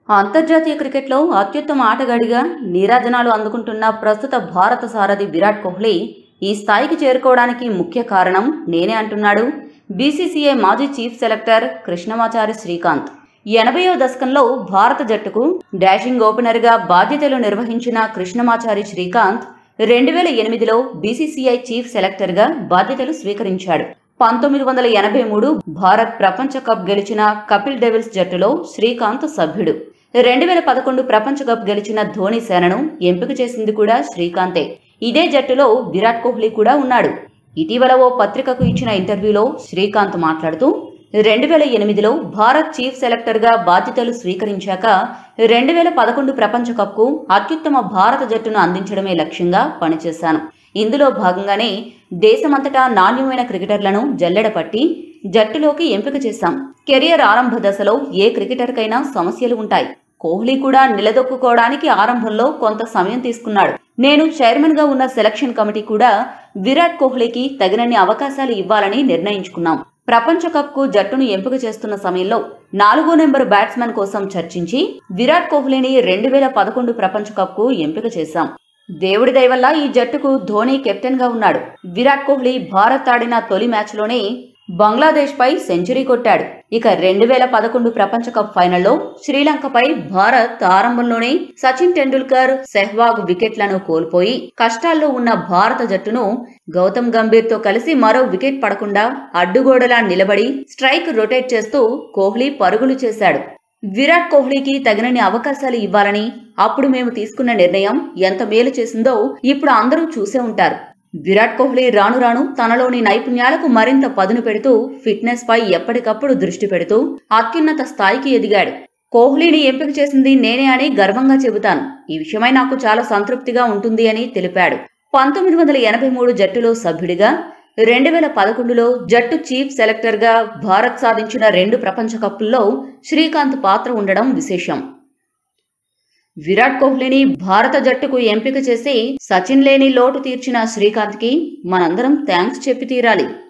అంతర్జాతీయ క్రికెట్లో అత్యుత్తమ ఆటగాడిగా నీరాజనాలు అందుకుంటున్న ప్రస్తుత భారత సారథి విరాట్ కోహ్లీ ఈ స్థాయికి చేరుకోవడానికి ముఖ్య కారణం నేనే అంటున్నాడు బీసీసీఐ మాజీ చీఫ్ సెలెక్టర్ కృష్ణమాచారి శ్రీకాంత్ ఎనభైవ దశకంలో భారత జట్టుకు డాషింగ్ ఓపెనర్గా బాధ్యతలు నిర్వహించిన కృష్ణమాచారి శ్రీకాంత్ రెండు వేల ఎనిమిదిలో బీసీసీఐ చీఫ్ సెలెక్టర్గా బాధ్యతలు స్వీకరించాడు పంతొమ్మిది వందల ఎనభై మూడు భారత్ ప్రపంచ కప్ గెలిచిన కపిల్ డెవిల్స్ జట్టులో శ్రీకాంత్ సభ్యుడు రెండు వేల పదకొండు ప్రపంచ కప్ గెలిచిన ధోని సేనను ఎంపిక చేసింది కూడా శ్రీకాంతే ఇదే జట్టులో విరాట్ కోహ్లీ కూడా ఉన్నాడు ఇటీవల ఓ పత్రికకు ఇచ్చిన ఇంటర్వ్యూలో శ్రీకాంత్ మాట్లాడుతూ రెండు వేల ఎనిమిదిలో భారత్ చీఫ్ సెలెక్టర్గా బాధ్యతలు స్వీకరించాక రెండు వేల పదకొండు ప్రపంచ కప్కు అత్యుత్తమ భారత జట్టును అందించడమే లక్ష్యంగా పనిచేశాను ఇందులో భాగంగానే దేశమంతటా నాణ్యమైన క్రికెటర్లను జల్లెడపట్టి జట్టులోకి ఎంపిక చేశాం కెరియర్ ఆరంభ దశలో ఏ క్రికెటర్కైనా సమస్యలు ఉంటాయి కోహ్లీ కూడా నిలదొక్కుకోవడానికి ఆరంభంలో కొంత సమయం తీసుకున్నాడు నేను చైర్మన్ గా ఉన్న సెలక్షన్ కమిటీ కూడా విరాట్ కోహ్లీకి తగినన్ని అవకాశాలు ఇవ్వాలని నిర్ణయించుకున్నాం ప్రపంచ కప్ కు జట్టును ఎంపిక చేస్తున్న సమయంలో నాలుగో నెంబర్ బ్యాట్స్మెన్ కోసం చర్చించి విరాట్ కోహ్లీని రెండు వేల పదకొండు ప్రపంచ కప్ కు ఎంపిక చేశాం దేవుడి దయ వల్ల ఈ జట్టుకు ధోని కెప్టెన్ గా ఉన్నాడు విరాట్ కోహ్లీ భారత్ ఆడిన తొలి మ్యాచ్లోనే బంగ్లాదేశ్ పై సెంచరీ కొట్టాడు ఇక రెండు వేల పదకొండు ప్రపంచ కప్ ఫైనల్లో శ్రీలంకపై భారత్ ఆరంభంలోనే సచిన్ టెండూల్కర్ సెహ్వాగ్ వికెట్లను కోల్పోయి కష్టాల్లో ఉన్న భారత జట్టును గౌతమ్ గంభీర్ తో కలిసి మరో వికెట్ పడకుండా అడ్డుగోడలా నిలబడి స్ట్రైక్ రొటేట్ చేస్తూ కోహ్లీ పరుగులు చేశాడు విరాట్ కోహ్లీకి తగినన్ని అవకాశాలు ఇవ్వాలని అప్పుడు మేము తీసుకున్న నిర్ణయం ఎంత మేలు చేసిందో ఇప్పుడు అందరూ చూసే ఉంటారు విరాట్ కోహ్లీ రాను రాను తనలోని నైపుణ్యాలకు మరింత పదును పెడుతూ ఫిట్నెస్ పై ఎప్పటికప్పుడు దృష్టి పెడుతూ అత్యున్నత స్థాయికి ఎదిగాడు కోహ్లీని ఎంపిక చేసింది నేనే అని గర్వంగా చెబుతాను ఈ విషయమై నాకు చాలా సంతృప్తిగా ఉంటుంది అని తెలిపాడు పంతొమ్మిది వందల ఎనభై మూడు జట్టులో సభ్యుడిగా రెండు వేల పదకొండులో జట్టు చీఫ్ సెలెక్టర్గా భారత్ సాధించిన రెండు ప్రపంచ కప్పుల్లో శ్రీకాంత్ పాత్ర ఉండడం విశేషం విరాట్ కోహ్లీని భారత జట్టుకు ఎంపిక చేసి సచిన్ లేని లోటు తీర్చిన శ్రీకాంత్కి మనందరం థ్యాంక్స్ చెప్పి తీరాలి